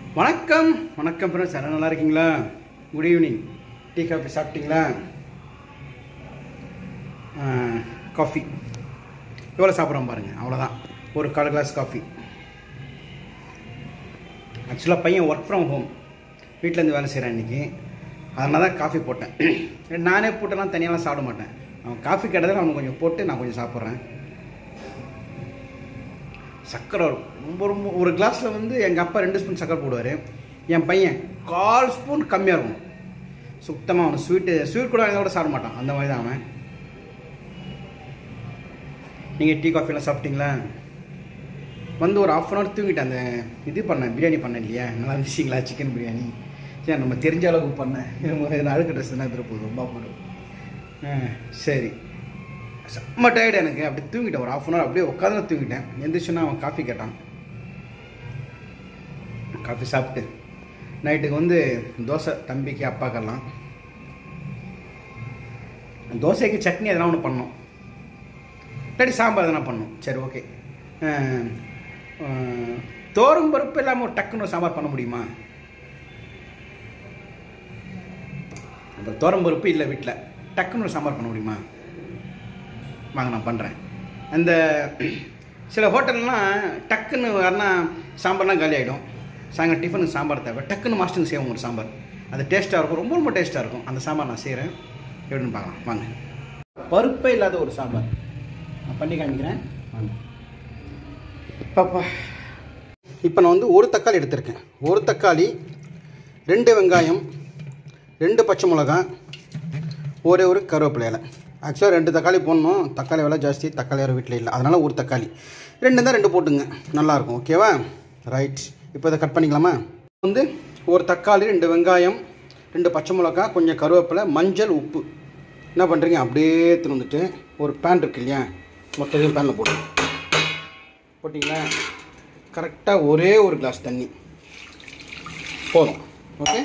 வணக்கம் வணக்கம் ஃப்ரெண்ட்ஸ் எல்லாம் நல்லா இருக்கீங்களா குட் ஈவினிங் டீ காஃபி சாப்பிட்டீங்களா காஃபி எவ்வளோ சாப்பிட்றோம் பாருங்கள் அவ்வளோதான் ஒரு கால் கிளாஸ் காஃபி ஆக்சுவலாக பையன் ஒர்க் ஃப்ரம் ஹோம் வீட்டிலேருந்து வேலை செய்கிறேன் இன்றைக்கி அதனால தான் காஃபி போட்டேன் நானே போட்டெல்லாம் தனியாலாம் சாப்பிட மாட்டேன் அவன் காஃபி கேட்டதில் அவனுக்கு கொஞ்சம் போட்டு நான் கொஞ்சம் சாப்பிட்றேன் சர்க்கரை இருக்கும் ரொம்ப ரொம்ப ஒரு கிளாஸில் வந்து எங்கள் அப்பா ரெண்டு ஸ்பூன் சர்க்கரை போடுவார் என் பையன் கால் ஸ்பூன் கம்மியாக இருக்கும் சுத்தமாக அவன் ஸ்வீட்டு ஸ்வீட் கூட கூட சாப்பிட மாட்டான் அந்த மாதிரி தான் அவன் நீங்கள் டீ காஃபிலாம் சாப்பிட்டீங்களா வந்து ஒரு ஆஃப் அன் ஹவர் தூங்கிட்டேன் அந்த இது பண்ணேன் பிரியாணி பண்ணேன் இல்லையா நல்லா இருந்துச்சிங்களா சிக்கன் பிரியாணி சரி நம்ம தெரிஞ்ச அளவுக்கு பண்ணேன் அழுக்கு ட்ரெஸ் தான் எடுத்துகிட்டு போதும் ரொம்ப போடும் ஆ சரி செம்ம டயர்டு எனக்கு அப்படி தூங்கிட்டேன் ஒரு ஆஃப் அன் ஹவர் அப்படியே உட்காந்து தூங்கிட்டேன் எந்திரிச்சுன்னா அவன் காஃபி கேட்டான் காஃபி சாப்பிட்டு நைட்டுக்கு வந்து தோசை தம்பிக்கு அப்பாக்கெல்லாம் தோசைக்கு சட்னி எதனா ஒன்று பண்ணோம் இல்லாட்டி சாம்பார் எதனா பண்ணோம் சரி ஓகே தோரம் பருப்பு இல்லாமல் ஒரு டக்குன்னு ஒரு சாம்பார் பண்ண முடியுமா அந்த தோரம் பருப்பு இல்லை வீட்டில் டக்குன்னு ஒரு சாம்பார் பண்ண முடியுமா வாங்க நான் பண்ணுறேன் அந்த சில ஹோட்டல்லாம் டக்குன்னு வரனா சாம்பார்லாம் காலி ஆகிடும் சாயங்காலம் டிஃபனுக்கு சாம்பார் தேவை டக்குன்னு மாஸ்டருக்கு செய்வோம் ஒரு சாம்பார் அது டேஸ்ட்டாக இருக்கும் ரொம்ப ரொம்ப டேஸ்ட்டாக இருக்கும் அந்த சாம்பார் நான் செய்கிறேன் எப்படின்னு பார்க்கலாம் வாங்க பருப்பே இல்லாத ஒரு சாம்பார் நான் பண்ணி காமிக்கிறேன் வாங்க பாப்பா இப்போ நான் வந்து ஒரு தக்காளி எடுத்திருக்கேன் ஒரு தக்காளி ரெண்டு வெங்காயம் ரெண்டு பச்சை மிளகாய் ஒரே ஒரு கருவேப்பிலை இலை ஆக்சுவலாக ரெண்டு தக்காளி போடணும் தக்காளி விலை ஜாஸ்தி தக்காளி வேறு வீட்டில் இல்லை அதனால் ஒரு தக்காளி ரெண்டு தான் ரெண்டு போட்டுங்க நல்லாயிருக்கும் ஓகேவா ரைட் இப்போ இதை கட் பண்ணிக்கலாமா வந்து ஒரு தக்காளி ரெண்டு வெங்காயம் ரெண்டு பச்சை மிளகா கொஞ்சம் கருவேப்பிலை மஞ்சள் உப்பு என்ன பண்ணுறீங்க அப்படியே எடுத்துன்னு வந்துட்டு ஒரு பேன் இருக்கு இல்லையா மொத்தத்தையும் பேனில் போட்டு போட்டிங்களா கரெக்டாக ஒரே ஒரு கிளாஸ் தண்ணி போதும் ஓகே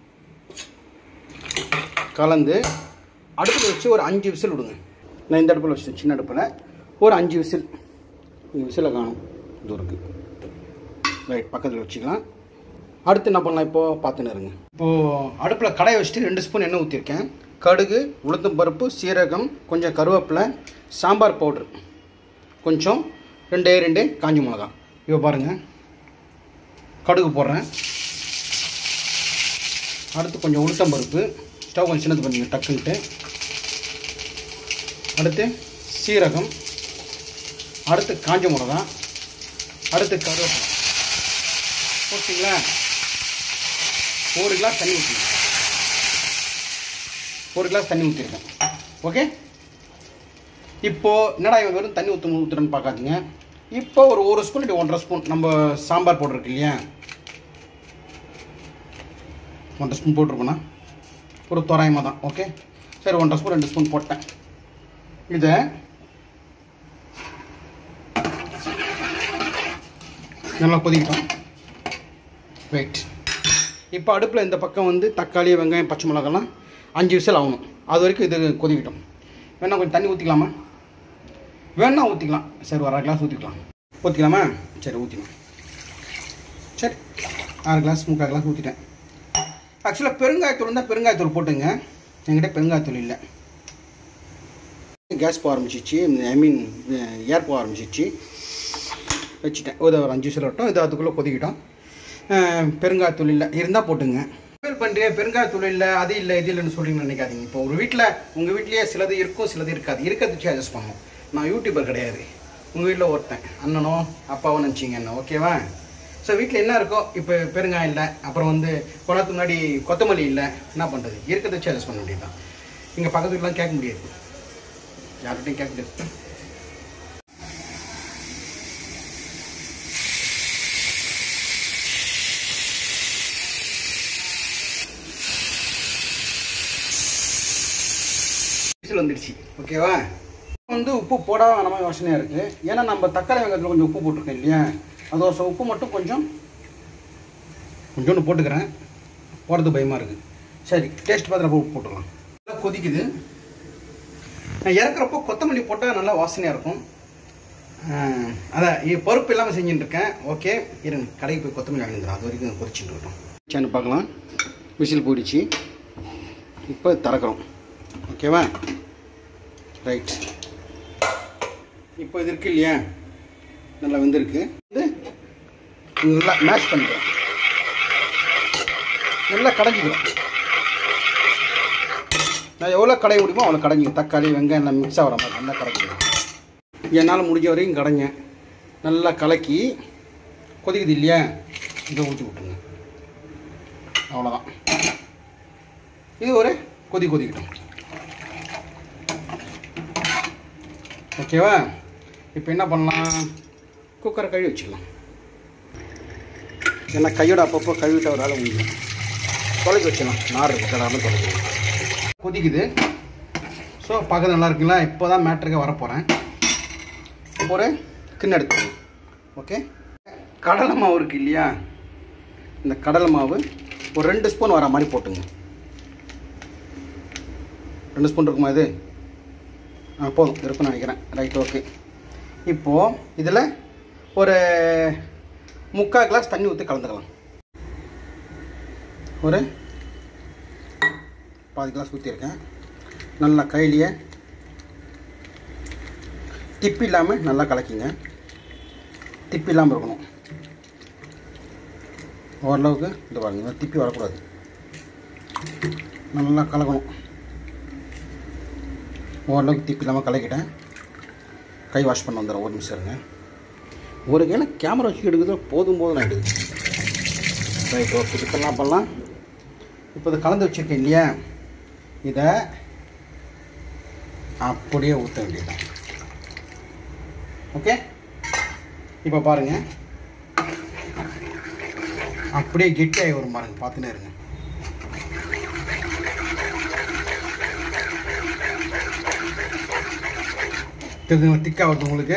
கலந்து அடுப்பில் வச்சு ஒரு அஞ்சு விசில் விடுங்க நான் இந்த அடுப்பில் வச்சு சின்ன அடுப்பில் ஒரு அஞ்சு விசில் இங்கே விசிலை காணும் இது இருக்குது ரைட் பக்கத்தில் வச்சுக்கலாம் அடுத்து என்ன பண்ணலாம் இப்போது பார்த்துன்னு இருங்க இப்போது அடுப்பில் கடாயை வச்சுட்டு ரெண்டு ஸ்பூன் எண்ணெய் ஊற்றிருக்கேன் கடுகு உளுத்தம் பருப்பு சீரகம் கொஞ்சம் கருவேப்பிலை சாம்பார் பவுட்ரு கொஞ்சம் ரெண்டே ரெண்டு காஞ்சி மிளகா இப்போ பாருங்கள் கடுகு போடுறேன் அடுத்து கொஞ்சம் உளுத்தம் பருப்பு ஸ்டவ் கொஞ்சம் சின்னது பண்ணிங்க டக்குன்ட்டு அடுத்து சீரகம் அடுத்து காஞ்ச மிளகா அடுத்து கருவேப்பிலை போட்டிங்களா ஒரு கிளாஸ் தண்ணி ஊற்றிங்க ஒரு கிளாஸ் தண்ணி ஊற்றிருக்கேன் ஓகே இப்போது என்னடா இவன் வெறும் தண்ணி ஊற்று ஊற்றுறேன்னு பார்க்காதீங்க இப்போ ஒரு ஒரு ஸ்பூன் இல்லை ஒன்றரை ஸ்பூன் நம்ம சாம்பார் போட்டிருக்கு இல்லையா ஒன்றரை ஸ்பூன் போட்டிருக்கோண்ணா ஒரு தோராயமாக தான் ஓகே சரி ஒன்றரை ஸ்பூன் ரெண்டு ஸ்பூன் போட்டேன் இதை நல்லா கொதிக்கிட்டோம் ரைட் இப்போ அடுப்பில் இந்த பக்கம் வந்து தக்காளி வெங்காயம் பச்சை மிளகாலாம் அஞ்சு விசில் ஆகணும் அது வரைக்கும் இது கொதிக்கிட்டோம் வேணா கொஞ்சம் தண்ணி ஊற்றிக்கலாமா வேணா ஊற்றிக்கலாம் சரி ஒரு அரை கிளாஸ் ஊற்றிக்கலாம் ஊற்றிக்கலாமா சரி ஊற்றிக்கலாம் சரி ஆறு கிளாஸ் முக்கால் கிளாஸ் ஊற்றிட்டேன் ஆக்சுவலாக பெருங்காயத்தூள் இருந்தால் பெருங்காயத்தூள் போட்டுங்க என்கிட்ட பெருங்காயத்தூள் இல்லை கேஸ் போக ஆரம்பிச்சிச்சு ஐ மீன் ஏர் போக ஆரம்பிச்சிச்சு வச்சுட்டேன் ஒரு ஒரு அஞ்சு விசில் விட்டோம் இது அதுக்குள்ளே கொதிக்கிட்டோம் பெருங்காயத்தூள் இல்லை இருந்தால் போட்டுங்க ஃபீல் பண்ணுறேன் பெருங்காயத்தூள் இல்லை அது இல்லை இது இல்லைன்னு சொல்லிங்கன்னு நினைக்காதீங்க இப்போ ஒரு வீட்டில் உங்கள் வீட்லேயே சிலது இருக்கும் சிலது இருக்காது இருக்கிறது வச்சு அட்ஜஸ்ட் பண்ணும் நான் யூடியூபர் கிடையாது உங்கள் வீட்டில் ஒருத்தன் அண்ணனோ அப்பாவோ நினச்சிங்க என்ன ஓகேவா ஸோ வீட்டில் என்ன இருக்கோ இப்போ பெருங்காயம் இல்லை அப்புறம் வந்து குளத்துக்கு முன்னாடி கொத்தமல்லி இல்லை என்ன பண்ணுறது இருக்கிறத வச்சு அட்ஜஸ்ட் பண்ண வேண்டியது தான் இங்கே பக்கத்து வீட்டுலாம் கேட்க முடியாது யார்கிட்டையும் கேட்க முடியாது விசில் வந்துடுச்சு ஓகேவா வந்து உப்பு போடாத நம்ம யோசனையாக இருக்குது ஏன்னா நம்ம தக்காளி வெங்காயத்தில் கொஞ்சம் உப்பு போட்டிருக்கோம் இல்லையா அது ஒரு உப்பு மட்டும் கொஞ்சம் கொஞ்சோண்டு போட்டுக்கிறேன் போடுறது பயமாக இருக்குது சரி டேஸ்ட் பார்த்து உப்பு போட்டுக்கலாம் நல்லா கொதிக்குது நான் இறக்குறப்போ கொத்தமல்லி போட்டால் நல்லா வாசனையாக இருக்கும் ஆஹ், அதான் இது பருப்பு இல்லாமல் செஞ்சுட்டு இருக்கேன் ஓகே இருங்க கடைக்கு போய் கொத்தமல்லி வாங்கிக்கிறேன் அது வரைக்கும் பொரிச்சுட்டு இருக்கட்டும் சேனு பார்க்கலாம் விசில் போயிடுச்சு இப்போ திறக்கிறோம் ஓகேவா ரைட் இப்போ இது இருக்கு இல்லையா நல்லா வெந்திருக்கு இது நல்லா மேஷ் பண்ணிக்கிறோம் நல்லா கடைஞ்சிக்கிறோம் நான் எவ்வளோ கடை முடியுமோ அவ்வளோ கடைஞ்சிக்கும் தக்காளி வெங்காயம் எல்லாம் மிக்ஸ் ஆகிற மாதிரி நல்லா கடைஞ்சிக்கிறோம் என்னால் முடிஞ்ச வரைக்கும் கடைஞ்சேன் நல்லா கலக்கி கொதிக்குது இல்லையா இதை ஊற்றி விட்டுருங்க அவ்வளோதான் இது ஒரு கொதி கொதிக்கட்டும் ஓகேவா இப்போ என்ன பண்ணலாம் குக்கரை கழுவி வச்சுக்கலாம் ஏன்னா கையோட அப்பப்போ கழுவிட்ட ஒரு வேலை முடியும் தொலைச்சி வச்சிடலாம் நார் இருக்கு கடாமல் தொலைச்சிடலாம் கொதிக்குது ஸோ பார்க்க நல்லா இருக்குங்களா இப்போ தான் மேட்ருக்கு வரப்போகிறேன் ஒரு கிண்ண எடுத்துக்கணும் ஓகே கடலை மாவு இருக்கு இல்லையா இந்த கடலை மாவு ஒரு ரெண்டு ஸ்பூன் வர மாதிரி போட்டுங்க ரெண்டு ஸ்பூன் இருக்குமா இது ஆ போதும் இருக்குன்னு நினைக்கிறேன் ரைட் ஓகே இப்போது இதில் ஒரு முக்கால் கிளாஸ் தண்ணி ஊற்றி கலந்துக்கலாம் ஒரு பாதி கிளாஸ் ஊற்றிருக்கேன் நல்லா கையிலேயே திப்பி இல்லாமல் நல்லா கலக்கிங்க திப்பி இல்லாமல் இருக்கணும் ஓரளவுக்கு இது பாருங்க திப்பி வரக்கூடாது நல்லா கலக்கணும் ஓரளவுக்கு திப்பி இல்லாமல் கலக்கிட்டேன் கை வாஷ் பண்ண வந்துடுறேன் ஒரு நிமிஷம் இருங்க ஒரு கையில் கேமரா வச்சு எடுக்குது போதும் போதும் நான் எடுக்குது ரைட் ஓகே இப்போ என்ன பண்ணலாம் இப்போ இதை கலந்து வச்சுருக்கேன் இல்லையா இதை அப்படியே ஊற்ற வேண்டியதுதான் ஓகே இப்போ பாருங்கள் அப்படியே கெட்டியாகி வரும் பாருங்க பார்த்துனே இருங்க தெரிஞ்சுங்க திக்கா வருது உங்களுக்கு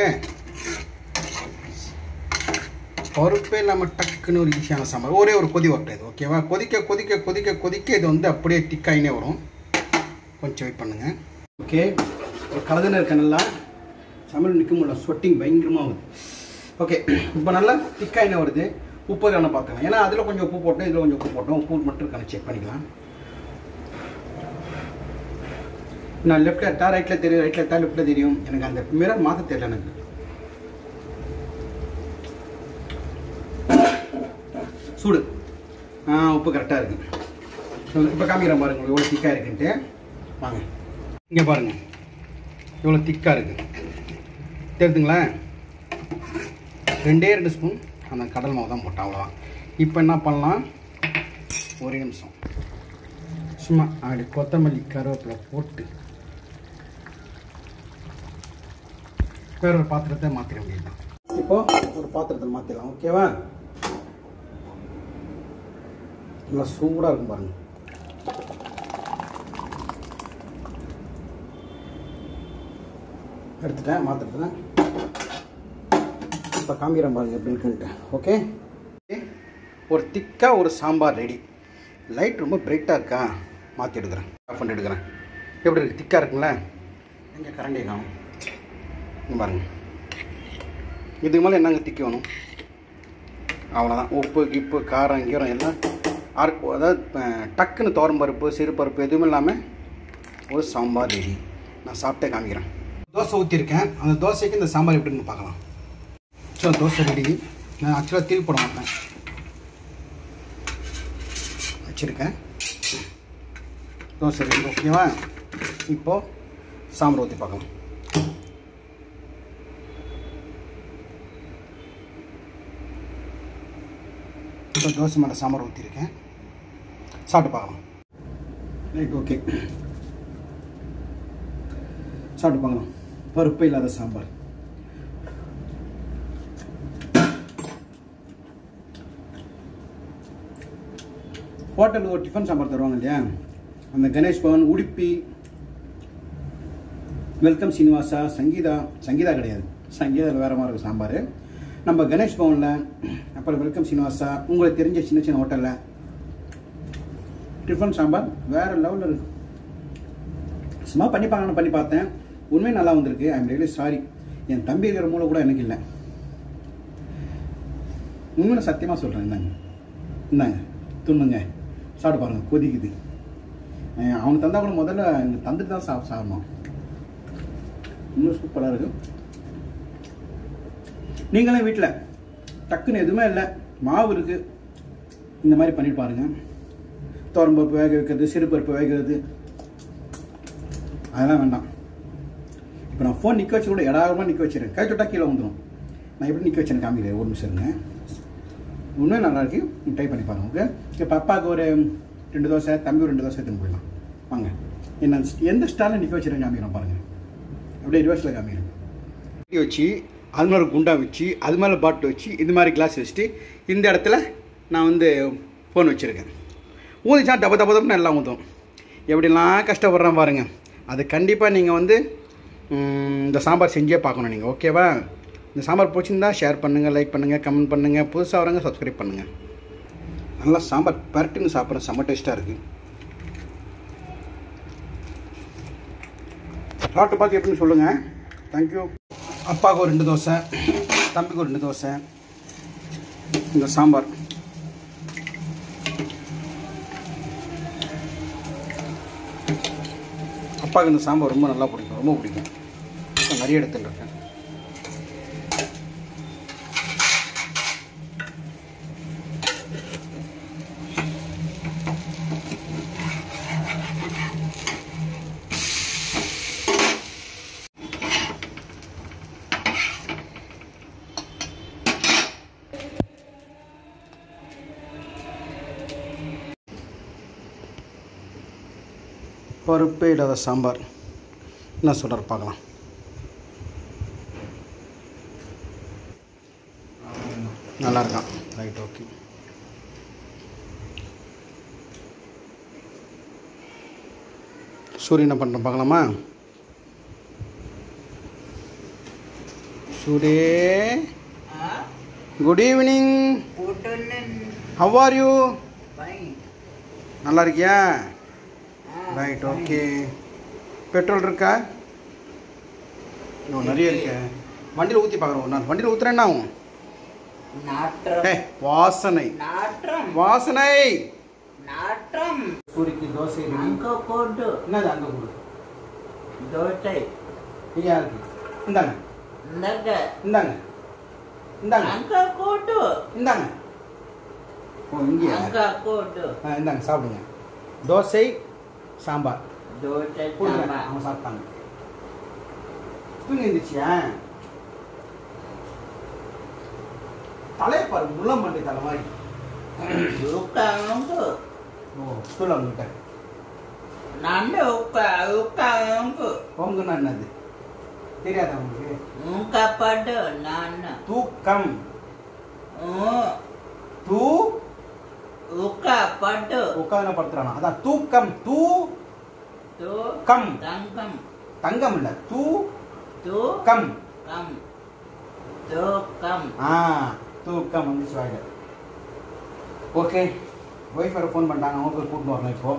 பருப்பே இல்லாமல் டக்குன்னு ஒரு ஈஸியான சாம்பார் ஒரே ஒரு கொதி வரட்டும் இது ஓகேவா கொதிக்க கொதிக்க கொதிக்க கொதிக்க இது வந்து அப்படியே திக்காயினே வரும் கொஞ்சம் வெயிட் பண்ணுங்கள் ஓகே ஒரு கலந்துன்னு இருக்க நல்லா சமையல் நிற்க முடியல ஸ்வெட்டிங் பயங்கரமாக ஆகுது ஓகே இப்போ நல்லா திக்காயினே வருது உப்பு தானே பார்த்துக்கலாம் ஏன்னா அதில் கொஞ்சம் உப்பு போட்டோம் இதில் கொஞ்சம் உப்பு போட்டோம் உப்பு மட்டும் இருக்கான்னு செக் பண்ணிக்கலாம் நான் லெஃப்ட்டில் எடுத்தா ரைட்டில் தெரியும் ரைட்டில் எடுத்தா லெஃப்ட்டில் தெரியும் எனக்கு அந்த மிரர் மாற்ற தெரியல எனக்கு சூடு ஆ உப்பு கரெக்டாக இருக்குது இப்போ காமிக்கிறேன் பாருங்க உங்களுக்கு எவ்வளோ திக்காக இருக்குன்ட்டு வாங்க இங்கே பாருங்க இவ்வளோ திக்காக இருக்குது தெரியுதுங்களா ரெண்டே ரெண்டு ஸ்பூன் அந்த கடல் மாவு தான் போட்டேன் அவ்வளோதான் இப்போ என்ன பண்ணலாம் ஒரே நிமிஷம் சும்மா அப்படி கொத்தமல்லி கருவேப்பிலை போட்டு வேற ஒரு பாத்திரத்தை மாற்றிட வேண்டியதுதான் இப்போ ஒரு பாத்திரத்தை மாற்றிடலாம் ஓகேவா நல்லா சூடாக இருக்கும் பாருங்க எடுத்துட்டேன் மாற்றிட்டேன் இப்போ காமிக்கிறேன் பாருங்க எப்படி இருக்குன்ட்டு ஓகே ஒரு திக்காக ஒரு சாம்பார் ரெடி லைட் ரொம்ப பிரைட்டாக இருக்கா மாற்றி எடுக்கிறேன் ஆஃப் பண்ணி எடுக்கிறேன் எப்படி இருக்கு திக்காக இருக்குங்களா எங்கே கரண்டி காணும் இங்க பாருங்க இதுக்கு மேலே என்னங்க திக்க வேணும் அவ்வளோதான் உப்பு கிப்பு காரம் கீரம் எல்லாம் ஆறு அதாவது அஹ், டக்குன்னு தோரம் பருப்பு சிறு பருப்பு எதுவுமே இல்லாமல் ஒரு சாம்பார் ரெடி நான் சாப்பிட்டே காமிக்கிறேன் தோசை ஊற்றிருக்கேன் அந்த தோசைக்கு இந்த சாம்பார் எப்படின்னு பார்க்கலாம் ஸோ தோசை ரெடி நான் ஆக்சுவலாக திருப்பி போட மாட்டேன் வச்சுருக்கேன் தோசை ரெடி ஓகேவா இப்போது சாம்பார் ஊற்றி பார்க்கலாம் இப்போ தோசை மேலே சாம்பார் ஊற்றிருக்கேன் சாப்பிட்டு பார்க்கலாம் ரைட் ஓகே சாப்பிட்டு பார்க்கலாம் பருப்பு இல்லாத சாம்பார் ஹோட்டலில் ஒரு டிஃபன் சாம்பார் தருவாங்க இல்லையா அந்த கணேஷ் பவன் உடுப்பி வெல்கம் சீனிவாசா சங்கீதா சங்கீதா கிடையாது சங்கீதாவில் வேறு மாதிரி இருக்கும் சாம்பார் நம்ம கணேஷ் பவனில் அப்புறம் வெல்கம் சீனிவாசா உங்களுக்கு தெரிஞ்ச சின்ன சின்ன ஹோட்டலில் டிஃபன் சாம்பார் வேறு லெவலில் இருக்கு சும்மா பண்ணி பார்க்கணும் பண்ணி பார்த்தேன் உண்மையும் நல்லா வந்திருக்கு ஐ எம் ரியலி சாரி என் தம்பி இருக்கிற மூளை கூட எனக்கு இல்லை உண்மையில சத்தியமாக சொல்கிறேன் இந்தாங்க இந்தாங்க துண்ணுங்க சாப்பிட்டு பாருங்க கொதிக்குது அஹ் அவனுக்கு தந்தா கூட முதல்ல எனக்கு தந்துட்டு தான் சாப்பிட சாப்பிடணும் இன்னும் சூப்பராக இருக்கு நீங்களும் வீட்டில் டக்குன்னு எதுவுமே இல்லை மாவு இருக்குது இந்த மாதிரி பண்ணிட்டு பாருங்க துவரம்பருப்பு வேக வைக்கிறது சிறுபருப்பு வேகிறது அதெல்லாம் வேண்டாம் இப்போ நான் ஃபோன் நிற்க வச்சு கூட எடாரமாக நிற்க வச்சிருக்கேன் கை தொட்டா கீழே வந்துடும் நான் எப்படி நிற்க வச்சேன்னு காமிக்கிறேன் ஒரு நிமிஷம் இருங்க உண்மையும் நல்லா இருக்கு ட்ரை பண்ணி பாருங்க ஓகே இப்போ அப்பாவுக்கு ஒரு ரெண்டு தோசை தம்பி ஒரு ரெண்டு தோசை எடுத்துன்னு போயிடலாம் வாங்க என்ன எந்த ஸ்டாலில் நிற்க வச்சிருக்கேன் காமிக்கிறோம் பாருங்கள் அப்படியே ரிவர்ஸில் காமிக்கிறேன் கட்டி வச்சு அது மேலே குண்டா வச்சு அது மேலே பாட்டில் வச்சு இது மாதிரி கிளாஸ் வச்சுட்டு இந்த இடத்துல நான் வந்து ஃபோன் வச்சுருக்கேன் ஊதிச்சா டப தப தப்புன்னு எல்லாம் ஊற்றும் எப்படிலாம் கஷ்டப்படுறேன் பாருங்கள் அது கண்டிப்பாக நீங்கள் வந்து ம், இந்த சாம்பார் செஞ்சே பார்க்கணும் நீங்கள் ஓகேவா இந்த சாம்பார் பிடிச்சிருந்தா ஷேர் பண்ணுங்கள் லைக் பண்ணுங்கள் கமெண்ட் பண்ணுங்கள் புதுசாக வரவங்க சப்ஸ்கிரைப் பண்ணுங்கள் நல்லா சாம்பார் பரட்டுன்னு சாப்பிட்றேன் செம்ம டேஸ்ட்டாக இருக்குது சாப்பிட்டு பார்த்து எப்படின்னு சொல்லுங்கள் தேங்க்யூ அப்பாவுக்கு ஒரு ரெண்டு தோசை தம்பிக்கு ஒரு ரெண்டு தோசை இந்த சாம்பார் அப்பாவுக்கு இந்த சாம்பார் ரொம்ப நல்லா பிடிக்கும் ரொம்ப பிடிக்கும் இப்ப நிறைய இடத்துல இருக்கேன் பருப்பே இல்லாத சாம்பார் என்ன சொல்கிறார் பார்க்கலாம் நல்லா இருக்கான் ரைட் ஓகே சூரிய என்ன பண்ணுறோம் பார்க்கலாமா சூரிய good evening how are you நல்லா இருக்கியா ரைட் ஓகே பெட்ரோல் இருக்கா இன்னும் நிறைய இருக்க வண்டியில் ஊற்றி பார்க்குறோம் ஒரு நாள் வண்டியில் ஊற்றுறேன் என்ன ஆகும் நாற்றம் ஏய் வாசனை நாற்றம் வாசனை நாற்றம் சூரிக்கு தோசை ரெடி அங்க போட்டு என்னது அங்கே கொடு தோசை இங்கே இருக்கு இந்தாங்க இந்தங்க இந்தாங்க இந்தாங்க அங்க போட்டு இந்தாங்க ஓ இங்கே அங்க போட்டு ஆ இந்தாங்க சாப்பிடுங்க தோசை சாம்பார் தோசை கொடுங்க சாம்பார் அவங்க சாப்பிட்டாங்க தூங்கி இருந்துச்சியா தலையை பாரு முள்ளம் பண்ணி தலை மாதிரி உட்காந்து ஓ சொல்ல அவங்ககிட்ட நண்டு உட்கா உட்காந்து உங்கன்னா என்னது தெரியாதா உங்களுக்கு உங்கப்பட்டு நான் தூக்கம் தூ உட்காப்பட்டு உட்காந்து படுத்துறானா அதான் தூக்கம் தூ தூ கம் தங்கம் தங்கம் இல்ல தூ தூ கம் கம் தூக்கம் ஆ தூக்கம் வந்துச்சு வாயில ஓகே ஒய்ஃப் வேறு ஃபோன் பண்ணிட்டாங்க அவங்க போய் கூட்டிட்டு வரணும் இப்போ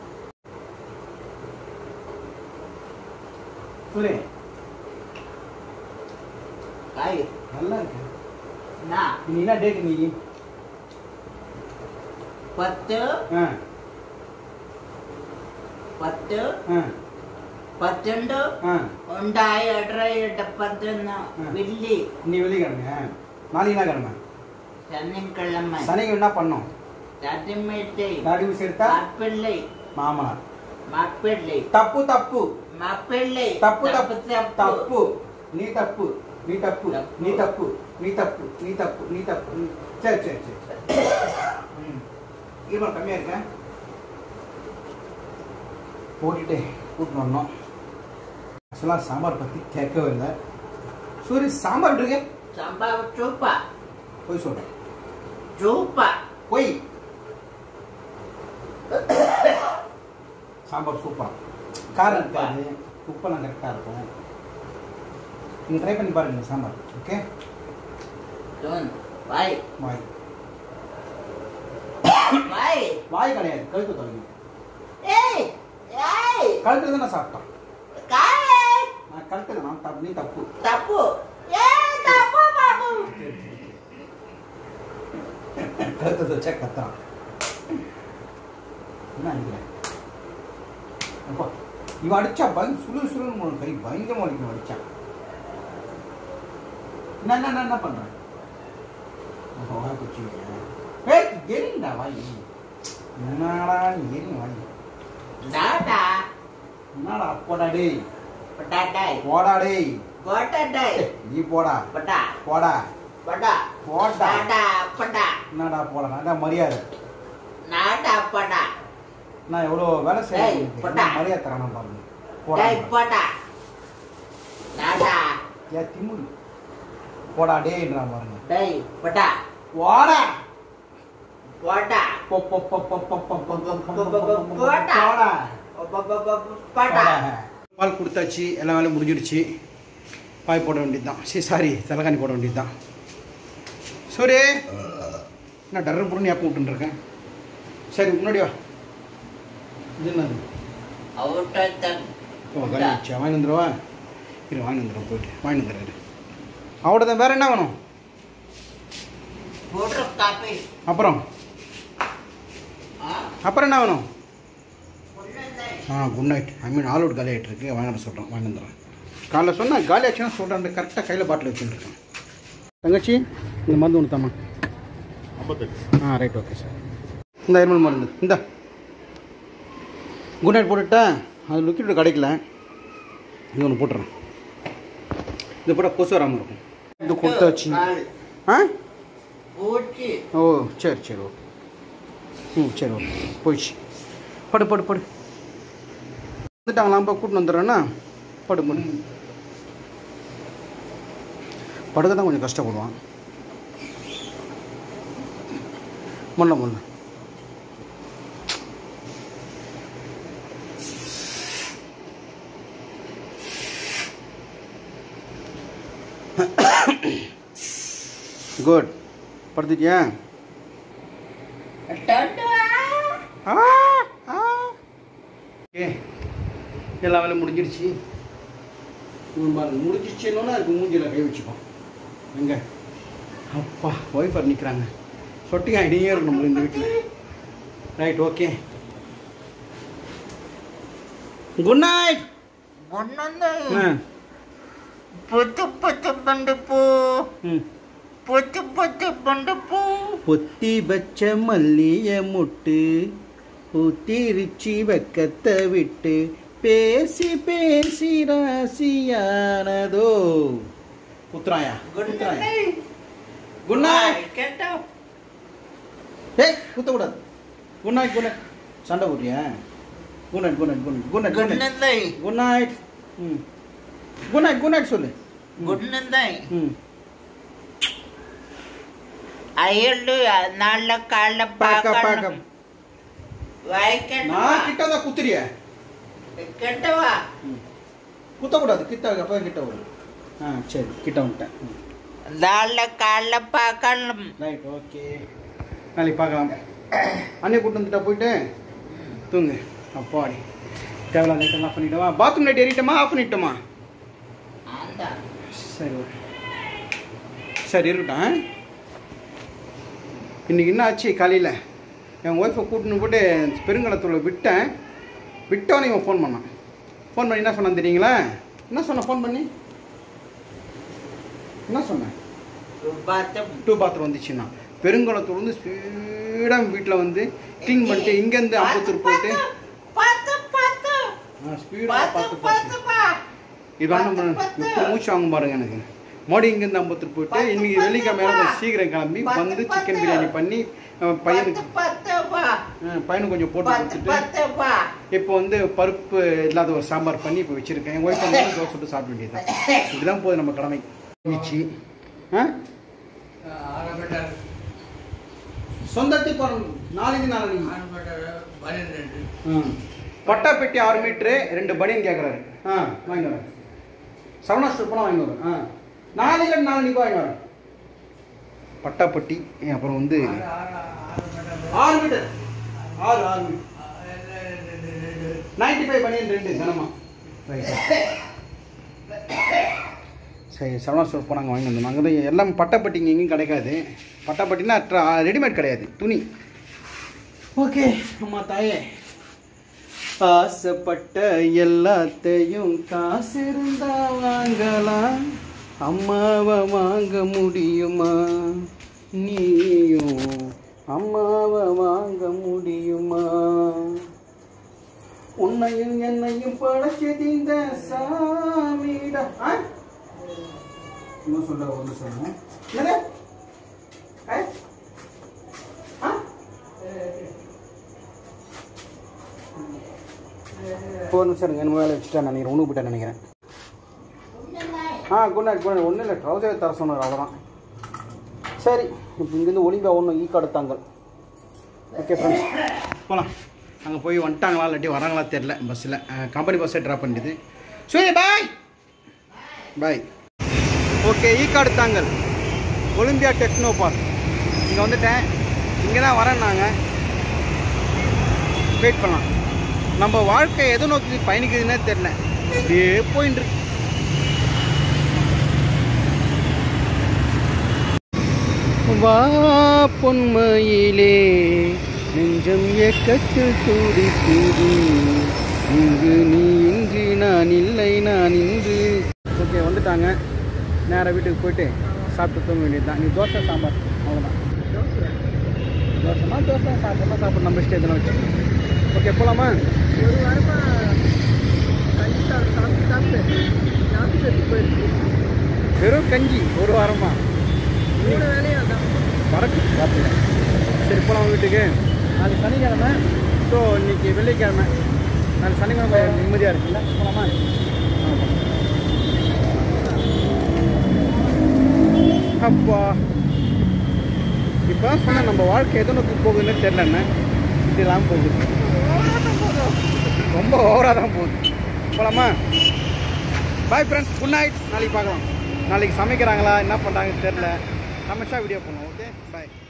சூரிய கை நல்லா இருக்கு நான் நீ என்ன டேட் நீ பத்து ஆ പത്ത് ஆ പത്തുണ്ട് ஆ ഉണ്ടായി എടറയിട്ട് പത്തൊന്ന് വില്ലി நீ வெள்ளிக்கிழமை நாளைக்கு என்ன கிழமை ശനിക്കിഴമ சனிக்கு என்ன பண்ணோம் തട്ടിമിട്ടി தாடி ஊசி எடுத்தா മാപ്പിള്ളി மாமனார் മാപ്പിള്ളി தப்பு தப்பு മാപ്പിള്ളി தப்பு தப்பு தப்பு நீ தப்பு நீ தப்பு தப்பு. நீ தப்பு நீ தப்பு நீ தப்பு நீ தப்பு நீ- சரி சரி சரி சரி ம். ஈரம் கம்மியா இருக்க போட்டுட்டு கூட்டிட்டு வரணும் ஆக்சுவலாக சாம்பார் பற்றி கேட்கவே இல்லை சூரி சாம்பார் இருக்கு സംഭവ ചൂപ്പ போய் சொல்கிறேன் ചൂപ്പ போய் சாம்பார் சூப்பர் காரம் இருக்காது உப்பெல்லாம் கரெக்டாக இருக்கும் நீங்கள் ட்ரை பண்ணி பாருங்க இந்த சாம்பார் ஓகே തുൻ വൈ வாய் വൈ வாய் கிடையாது கழுத்து தொடங்கி ഏയ് ഏയ് கழுத்துல தான் நான் சாப்பிட்டோம் കായ് நான் கரெக்டு நான் தப்பு நீ தப்பு తప్పు ఏ తప్పు బాబు கருத்தை வச்சா கத்தான் என்ன அடிக்கிறேன் அப்பா இவன் அடிச்சா பயங்க சுழு சுழுன்னு போன கை பயங்கரமா அடிக்கணும் அடிச்சான் என்ன என்ன என்ன, என்ன பண்றேன் வாய் குச்சி ஏய் எரிண்டா வாய் என்னடா நீ எரி வாய் డాడా என்னடா போடா டேய் పటాటాయ్ போடா டேய் కోటటాయ్ ஏய், நீ போடா పటా போடா పటా போடா డాడా పటా என்னடா போடா நான் மரியாதை నాడా పటా நான் எவ்வளோ வேலை ஏய், செய்யறேன் போடா. மரியாதை தரணும் பாருங்க டேய் போடா పటా డాడా ஏன் திமுரு போடா டேன்றா பாருங்க டேய் பட்டா போடா போட்டா போ போ போ போ போ போ போ போ போ போ போ போ போடா. போடா பட்டா பால் கொடுத்தாச்சு எல்லா வேலையும் முடிஞ்சிடுச்சு பாய் போட வேண்டியது தான் சரி சாரி தலைகாணி போட வேண்டியது தான் சூரி நான் டர்ரு புருன்னு ஏப்ப விட்டுருக்கேன் சரி முன்னாடி வா இது என்னது అవుటం ஓ கழிச்சா வாங்கி வந்துடுவா இரு வாங்கி வந்துடுவோம் போயிட்டு வாங்கி வந்துடுறேன் அவட தான் வேற என்ன வேணும் ఫోటో కాపీ அப்புறம் அப்புறம் என்ன வேணும் ஆ good night I mean all out காலி ஆகிட்டு இருக்கு வாங்க சொல்கிறேன் வாங்கி வந்துடுறேன் காலைல சொன்னால் காலி ஆச்சுன்னா சொல்கிறேன் கரெக்டாக கையில் பாட்டில் வச்சுருக்கேன் தங்கச்சி இந்த மருந்து ஒன்று தாம்மா ஆ ரைட் ஓகே சார் இந்த இருமல் மருந்து இந்த குட் நைட் போட்டுட்டேன் அது லிக்விட் கிடைக்கல இது ஒன்று போட்டுறேன் இது போட்டால் கொசு வராமல் இருக்கும் இது கொடுத்தாச்சு ஆ పూచి ஓ சரி சரி ஓகே ம் சரி ஓகே போயிடுச்சு படு படு படு வந்துட்டாங்களாம் இப்போ கூட்டின்னு வந்துடுறேன்னா படு படு படுக்க தான் கொஞ்சம் கஷ்டப்படுவான் முல்ல முல்ல குட் படுத்துட்டியா ஆ ஆ ஓகே எல்லா வேலையும் முடிஞ்சிருச்சு இவன் பாருங்க முடிஞ்சிருச்சுன்னு அதுக்கு மூஞ்சியில் கை வச்சுப்போம் எங்க அப்பா ஒய்ஃபர் நிற்கிறாங்க சொட்டி ஆகிட்டே இருக்கணும் நம்மள இந்த வீட்டில் ரைட் ஓகே குட் நைட் మొన్న పొత్తు పొత్తు బండి పూ ம் పొత్తు పొత్తు బండి పూ பொத்தி வச்ச மல்லிய முட்டு ஊத்திருச்சி வெக்கத்தை விட்டு பேசி பேசி ராசியானதோ குத்துறாயா குத்துறாயா குட் நைட் கேட்டா ஏய் குத்தக்கூடாது குட் நைட் குட் நைட் சண்டை போடுறியா good night good night good night good night good night గుడ్నందై குட் நைட் ம் குட் நைட் குட் நைட் சொல்லு గుడ్నందై ம் అయ్యళ్ళు నాళ్ళ కాళ్ళ பாக்க పాక பாக்க వాయికెట్టవా நான் கிட்ட தான் குத்துறிய కెట్టవా குத்தக்கூடாது கிட்ட அப்போ கிட்ட வரும் ஆ சரி கிட்ட வந்துட்டேன் ம் దాళ్ళ కాళ్ళ పాకళ్ళు ரைட் ஓகே நாளைக்கு பார்க்கலாம் அண்ணே கூட்டு வந்துட்டா போயிட்டு தூங்கு அப்பாடி தேவையில்ல லைட் ஆஃப் பண்ணிட்டோமா பாத்ரூம் லைட் ஏறிட்டோமா ஆஃப் பண்ணிட்டோமா అంత சரி ஓகே சரி இருக்கட்டும் ஆ? இன்னைக்கு என்ன ஆச்சு காலையில் என் ஒய்ஃபை கூட்டின்னு போட்டு பெருங்கலத்தூரில் விட்டேன் விட்டவனே இவன் ஃபோன் பண்ணான் ஃபோன் பண்ணி என்ன சொன்னான் தெரியுங்களா என்ன சொன்ன ஃபோன் பண்ணி என்ன சொன்னேன் రుబ్బాతం டூ பாத்ரூம் வந்துச்சுன்னா பெருங்குளத்தூர் வந்து ஸ்பீடாக வீட்டில் வந்து க்ளீன் பண்ணிட்டு இங்கேருந்து அம்பத்தூர் போயிட்டு పత్తు పత్తు ஸ்பீடாக పత్తు பார்த்து పత్తు பார்த்து இது ஒன்றும் இப்போ மூச்சு வாங்க பாருங்க எனக்கு மறுபடி இங்கேருந்து அம்பத்தூர் போயிட்டு இன்னைக்கு வெள்ளிக்கிழமை கொஞ்சம் சீக்கிரம் கிளம்பி வந்து சிக்கன் பிரியாணி பண்ணி அஹ், பையனுக்கு పత్తవా அஹ், பையனுக்கு கொஞ்சம் போட்டு పత్తు கொடுத்துட்டு పత్తవా இப்போ வந்து பருப்பு இல்லாத ஒரு சாம்பார் பண்ணி இப்போ வச்சிருக்கேன் என் ஒய்ஃப் வந்து தோசை சுட்டு சாப்பிட வேண்டியதுதான் இப்படிதான் போகுது நம்ம கடமை இருந்துச்சு ஆ சொந்தத்தை போகிறோம் நாளைக்கு நாளைக்கு ம். பட்டா பெட்டி ஆறு மீட்ரு ரெண்டு பனியன் கேட்குறாரு ஆ வாங்கி வரேன் சரவணா ஸ்டோர் போனால் வாங்கி வரேன் ஆ நாளைக்கு நாளைக்கு வாங்கி வரேன் பட்டாப்பட்டி அப்புறம் வந்து ஆறு மீட்டர் ஆறு ஆறு மீட்டர் நைன்டி ஃபைவ் பனியன் ரெண்டு கனமா ரைட் சரி சரவணா ஸ்டோர் போனாங்க வாங்கி வந்தோம் அங்கே தான் எல்லாம் பட்டைப்பட்டி இங்கே எங்கேயும் கிடைக்காது பட்டைப்பட்டினா ரெடிமேட் கிடையாது துணி ஓகே அம்மா தாயே ஆசைப்பட்ட எல்லாத்தையும் காசு இருந்தா வாங்கலாம் அம்மாவை வாங்க முடியுமா நீயும் அம்மாவை வாங்க முடியுமா உன்னையும் என்னையும் படைச்சது இந்த சாமிடா ஆ? இன்னும் சொல்ல ஒன்று சொல்லுங்க என்னது ஆ? ஆ? ஒரு நிமிஷம் இருங்க என்ன வேலை வச்சுட்டேன் நினைக்கிறேன் ஒன்று போட்டேன் நினைக்கிறேன் ஆ குட் நைட் குட் நைட் ஒன்றும் இல்லை ட்ரௌசர் தர சொன்னார் அவ்வளோதான் சரி இப்போ இங்கேருந்து ஒளிம்பா ஒன்றும் ஈ கடத்தாங்கள் ஓகே ஃப்ரெண்ட்ஸ் போகலாம் அங்கே போய் வந்துட்டாங்களா இல்லாட்டி வராங்களா தெரில பஸ்ஸில் கம்பெனி பஸ்ஸை ட்ராப் பண்ணிடுது சரி bye bye okay Ekkaduthangal Olympia Techno Park இங்கே வந்துட்டேன் இங்கே தான் வரேன்னாங்க வெயிட் பண்ணலாம் நம்ம வாழ்க்கை எதை நோக்கி பயணிக்குதுன்னே தெரில அப்படியே போயின்னு இருக்கு வா பொன்மையிலே நெஞ்சம் எக்கத்தில் துடிக்குது இங்கு நீ இன்றி நான் இல்லை நான் இன்று ஓகே வந்துட்டாங்க நேராக வீட்டுக்கு போயிட்டு சாப்பிட்டு தூங்க வேண்டியது தான் நீ தோசை சாம்பார் அவ்வளோதான் தோசைமா தோசை சாப்பிட்றமா சாப்பிட நம்ம இஷ்டம் எதுனா வச்சு ஓகே போகலாமா ஒரு வாரமா கஞ்சி சாப்பிட்டு சாப்பிட்டு சாப்பிட்டு நாட்டு சத்து போயிருக்கு வெறும் கஞ்சி ஒரு வாரமா மூணு வேலையும் அதான் வரக்கு பார்த்துங்க சரி போகலாம் வீட்டுக்கு நாளைக்கு சனிக்கிழமை ஸோ இன்னைக்கு வெள்ளிக்கிழமை நாளைக்கு சனிக்கிழமை நிம்மதியாக இருக்குல்ல போகலாமா ஆமாம் அப்பா இப்போ சொன்னேன் நம்ம வாழ்க்கை எதை நோக்கி போகுதுன்னு தெரிலண்ணே இப்படி இல்லாமல் போகுது ரொம்ப ஓவராக தான் போகுது போகலாமா பாய் ஃப்ரெண்ட்ஸ் குட் நைட் நாளைக்கு பார்க்கலாம் நாளைக்கு சமைக்கிறாங்களா என்ன பண்ணுறாங்கன்னு தெரில சமைச்சா வீடியோ பண்ணுவோம் ஓகே பாய்